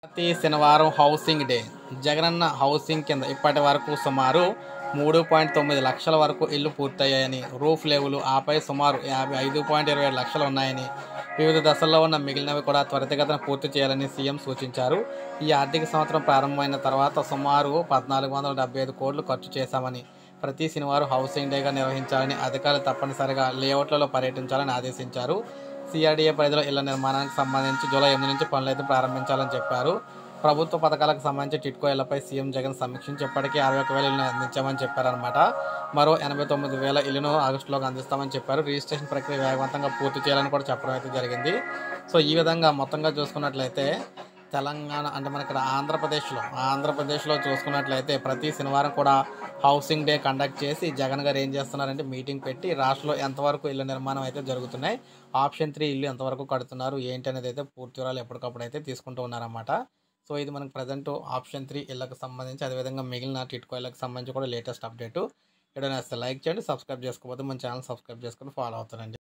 ప్రతి శనివారం housing day Jagananna housing కింద ఇప్పటి వరకు సుమారు మూడు పాయింట్ తొమ్మిది లక్షల వరకు ఇల్లు పూర్తయ్యాయని రూఫ్ లెవెల్ ఆపై సుమారు యాభై ఐదు పాయింట్ ఇరవై ఏడు లక్షలు ఉన్నాయని వివిధ దశల్లో ఉన్న మిగిలినవి కూడా త్వరితగతిన పూర్తి చేయాలని సీఎం సూచించారు ఈ ఆర్థిక సంవత్సరం ప్రారంభమైన తర్వాత సుమారు పద్నాలుగు వందల డెబ్బై ఐదు కోట్లు ఖర్చు చేశామని ప్రతి శనివారం హౌసింగ్ డేగా నిర్వహించాలని అధికారులు తప్పనిసరిగా లేఅవుట్లలో పర్యటించాలని ఆదేశించారు సిఆర్డీఏ పరిధిలో ఇళ్ల నిర్మాణానికి సంబంధించి జూలై ఎనిమిది నుంచి పనులైతే ప్రారంభించాలని చెప్పారు ప్రభుత్వ పథకాలకు సంబంధించి టిట్కో ఇళ్లపై సీఎం జగన్ సమీక్షించి ఇప్పటికే అరవై ఒక వేల ఇల్లు అందించామని చెప్పారనమాట మరో ఎనభై తొమ్మిది వేల ఇల్లును ఆగస్టులోకి అందిస్తామని చెప్పారు రిజిస్ట్రేషన్ ప్రక్రియ వేగవంతంగా పూర్తి చేయాలని కూడా చెప్పడం అయితే జరిగింది సో ఈ విధంగా మొత్తంగా చూసుకున్నట్లయితే తెలంగాణ అంటే మన ఇక్కడ ఆంధ్రప్రదేశ్లో ఆంధ్రప్రదేశ్లో చూసుకున్నట్లయితే ప్రతి శనివారం కూడా హౌసింగ్ డే కండక్ట్ చేసి జగన్ గారు ఏం చేస్తున్నారంటే మీటింగ్ పెట్టి రాష్ట్రంలో ఎంతవరకు ఇళ్ళ నిర్మాణం అయితే జరుగుతున్నాయి ఆప్షన్ త్రీ ఇల్లు ఎంతవరకు కడుతున్నారు ఏంటి అనేది అయితే పూర్తి వివరాలు ఎప్పటికప్పుడు అయితే తీసుకుంటూ ఉన్నారన్నమాట సో ఇది మనకు ప్రజెంట్ ఆప్షన్ త్రీ ఇళ్ళకి సంబంధించి అదేవిధంగా మిగిలిన టిట్కో ఇళ్ళకి సంబంధించి కూడా లేటెస్ట్ అప్డేట్ ఎక్కడైనా లైక్ చేయండి సబ్స్క్రైబ్ చేసుకోకపోతే మన ఛానల్ సబ్స్క్రైబ్ చేసుకొని ఫాలో అవుతారండి